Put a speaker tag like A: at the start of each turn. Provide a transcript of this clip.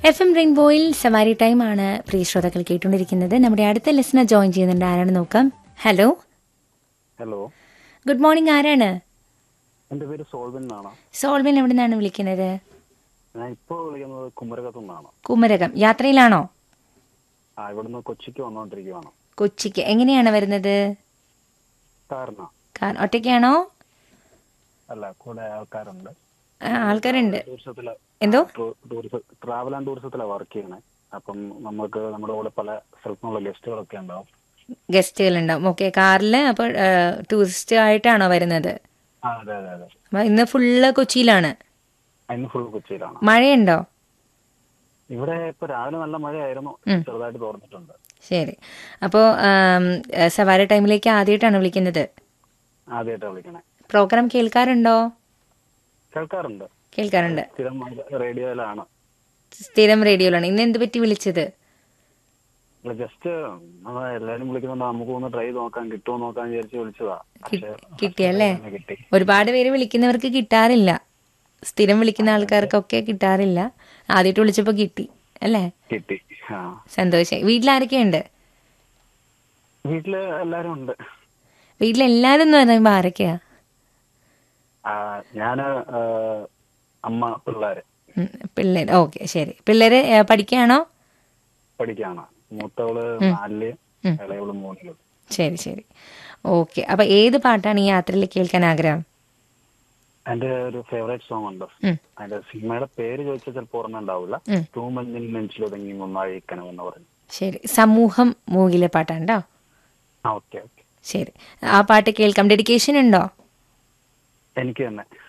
A: F M റെയിൻബോയിൽ സവാരി time ആണ് പ്രിയ ശ്രോതാക്കൾ കേട്ടുകൊണ്ടിരിക്കുന്നത് നമ്മുടെ അടുത്ത ലിസണർ ജോയിൻ ചെയ്യുന്നുണ്ട് ആരാണ് നോക്കാം ഹലോ
B: ഹലോ
A: ഗുഡ് മോർണിംഗ് ആരാണ്
B: എൻ്റെ പേര് സോൾവിൻ എന്നാണ്
A: സോൾവിൻ എവിടെ നിന്നാണ് വിളിക്കുന്നത്
B: ഞാൻ ഇപ്പോൾ വിളിക്കുന്നത് കുമരകത്തു നിന്നാണ്
A: കുമരകം യാത്രയിലാണോ
B: ആ ഇവിടുന്ന് കൊച്ചിക്ക് വന്നുകൊണ്ടിരിക്കുകയാണ്
A: കൊച്ചിക്ക് എങ്ങനെയാണ് വരുന്നത്
B: കാരണം
A: കാർ ഒറ്റയ്ക്കാണോ
B: അല്ല കൂടെ ആൾക്കാരുണ്ട്
A: ആ, ആൾക്കാരുണ്ട്
B: ടൂറിസത്തില്
A: എന്തോ
B: ടൂറിസം ട്രാവൽ ആൻഡ് ടൂറിസത്തിലാണ് വർക്ക് ചെയ്യണേ അപ്പം നമുക്ക് നമ്മുടെ കൂടെ പല സ്ഥലത്തു നിന്നുള്ള ഗസ്റ്റുകളൊക്കെ ഉണ്ടാവും
A: ഗസ്റ്റുകൾ ഉണ്ടാവും ഓക്കെ കാറിൽ അപ്പോൾ ടൂറിസ്റ്റ് ആയിട്ടാണോ വരുന്നത്
B: ആ അതെ അതെ അതെ
A: അപ്പൊ ഇന്ന് ഫുള്ള് കൊച്ചിയിലാണ്
B: അതിന് ഫുൾ കൊച്ചിയിലാണ്
A: മഴയുണ്ടോ
B: ഇവിടെ ഇപ്പൊ രാവിലെ നല്ല മഴയായിരുന്നു
A: ഉം.
B: ചെറുതായിട്ട് തോർന്നിട്ടുണ്ട്
A: ശരി അപ്പോൾ സവാരി ടൈമിലേക്ക് ആദ്യമായിട്ടാണ് വിളിക്കുന്നത്
B: ആദ്യമായിട്ടാണ് വിളിക്കണേ
A: പ്രോഗ്രാം കേൾക്കാറുണ്ടോ
B: കേൾക്കാറുണ്ട്
A: കേൾക്കാറുണ്ട്
B: സ്ഥിരം റേഡിയോയിലാണ്
A: സ്ഥിരം റേഡിയോയിലാണ് ഇന്ന് എന്ത് പറ്റി വിളിച്ചത്
B: ജസ്റ്റ് എല്ലാരും വിളിക്കുന്നുണ്ട് നമുക്ക് ഒന്ന് ട്രൈ നോക്കാൻ കിട്ടുമോ നോക്കാൻ വിചാരിച്ച് വിളിച്ചതാ പക്ഷേ
A: കിട്ടിയല്ലേ
B: അങ്ങനെ കിട്ടി
A: ഒരുപാട് പേര് വിളിക്കുന്നവർക്ക് കിട്ടാറില്ല സ്ഥിരം വിളിക്കുന്ന ആൾക്കാർക്കൊക്കെ കിട്ടാറില്ല ആദ്യമായിട്ട് വിളിച്ചപ്പോൾ കിട്ടി അല്ലേ
B: കിട്ടി ആ
A: സന്തോഷായി വീട്ടിലാരൊക്കെയുണ്ട്
B: വീട്ടില് എല്ലാരും ഉണ്ട്
A: വീട്ടിലെല്ലാരും എന്ന് പറയുമ്പോൾ ആരൊക്കെയാ
B: ആ, ഞാന് ആ, അമ്മ പിള്ളേര്
A: ഉം, പിള്ളേര് ഓക്കെ ശരി പിള്ളേര് ഏ, പഠിക്കുകയാണോ
B: പഠിക്കാണ് മൂത്തവള് നാലില് ഇളയവള് മൂന്നില്
A: ശരി ശരി ഓക്കെ അപ്പൊ ഏത് പാട്ടാണ് ഈ യാത്രയിൽ കേൾക്കാൻ ആഗ്രഹം
B: എന്റെ ഒരു ഫേവറേറ്റ് സോങ് ഉണ്ട്
A: ഉം.
B: അതിന്റെ സിനിമയുടെ പേര് ചോദിച്ചാൽ ചിലപ്പോൾ ഓർമ്മ ഉണ്ടാവില്ല
A: ഉം.
B: തൂമഞ്ഞിൽ നെഞ്ചിലൊതുങ്ങി നന്നായി കനവെന്ന് പറഞ്ഞു
A: ശരി സമൂഹം മൂകിലെ പാട്ടാണ്ടോ
B: ആ ഓക്കെ ഓക്കെ
A: ശരി ആ പാട്ട് കേൾക്കാം ഡെഡിക്കേഷൻ ഉണ്ടോ
B: എനിക്ക് തന്നെ